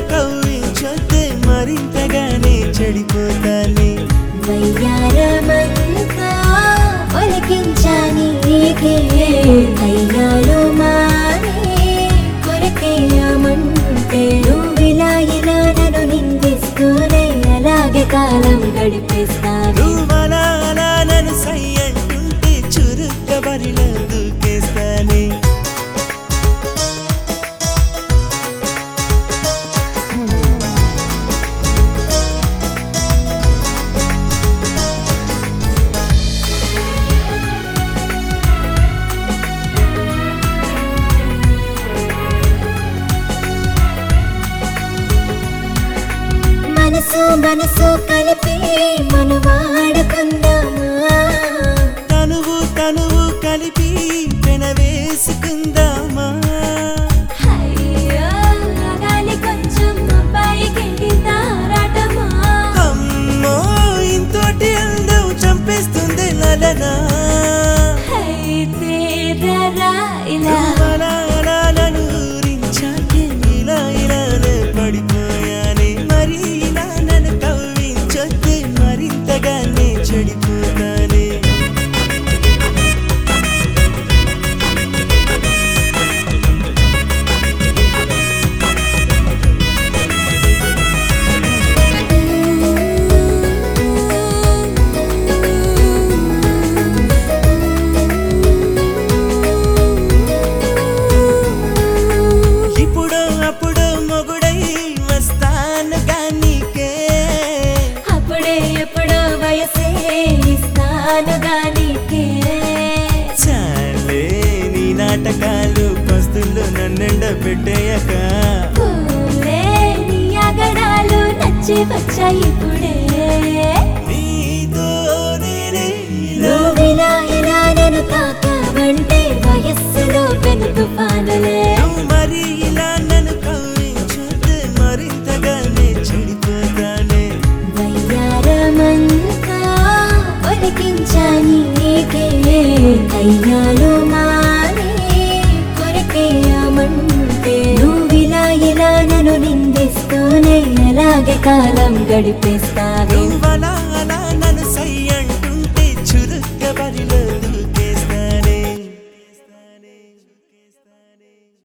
కవ్వించొద్దే మరింతగానే చెడిపోతానే వయ్యారమంతా ఒలికించాని నీకే కయ్యాలు మానే కొరకేయమంటే నువ్విలా ఇలా నన్ను నిందిస్తూనే అలాగే కాలం గడిపేస్తాను నువ్వలా అలా నన్ను సై అంటుంటే చురుక్క బరిలో దూకేస్తానే మనసు మనసు కలిపి మనం వాడుకుందామా తనువు తనువు కలిపి పెనవేసుకుందామా అయ్యో గాలి కొంచెం పైకి తారాటమా అమ్మో ఇంతోటి అందం చంపేస్తుంది లలనా అయితే రా ఇలా నువ్వలా అలా నన్ను ఊరించాకే ఇలా ఇలానే పడిపోయానే మరి ఇలా నన్ను కవ్వించొద్దే మరింతగానే చెడిపోతానే ఇప్పుడు అప్పుడు మొగుడై వస్తాను గానీకే అప్పుడే ఎప్పుడో వయసే ఇస్తాను గానికే చాలే నీ నాటకాలు పస్తులు నన్నెండ పెట్టేయక పూలే నీ అగడాలు నచ్చి వచ్చాయి ఇప్పుడే నీతో నేనే ఇలా నువ్విలా ఇలా నన్ను తాకవంటే వయస్సులో పెను తుఫానులే నువ్వు మరి ఇలా నన్ను కవ్వించుతే మరింతగానే చెడిపోతానే వయ్యారమంతా ఒలికించాని నీకే కయ్యాలు మానే కొరకేయమంటే నువ్విలా ఇలా నన్ను నిందిస్తూనే అలాగే కాలం గడిపేస్తావే నువ్వలా